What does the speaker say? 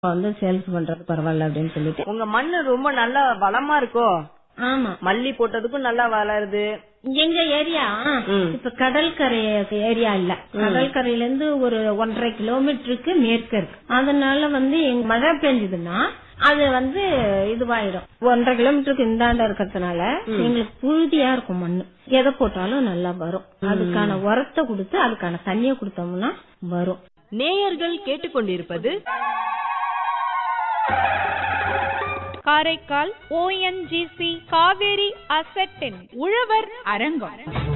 வந்து சேல்ஸ் பண்றது பரவாயில்ல அப்படின்னு சொல்லிட்டு உங்க மண்ணு ரொம்ப நல்லா வளமா இருக்கோ ஆமா மல்லி போட்டதுக்கும் நல்லா வளருது எங்க ஏரியா ம். இப்ப கடற்கரை ஏரியா இல்ல கடற்கரையில இருந்து ஒரு ஒன்றரை கிலோமீட்டருக்கு மேற்கு இருக்கு அதனால வந்து எங்க மழை பெஞ்சதுன்னா அது வந்து இதுவாயிடும் ஒன்றரை கிலோமீட்டருக்கு இந்தாண்ட இருக்கிறதுனால எங்களுக்கு புழுதியா இருக்கும் மண்ணு எதை போட்டாலும் நல்லா வரும் அதுக்கான உரத்தை கொடுத்து அதுக்கான தண்ணியை கொடுத்தோம்னா வரும் நேயர்கள் கேட்டுக்கொண்டிருப்பது காரைக்கால் ஓஎன்ஜிசி காவேரி அசட்டின் உழவர் அரங்கம்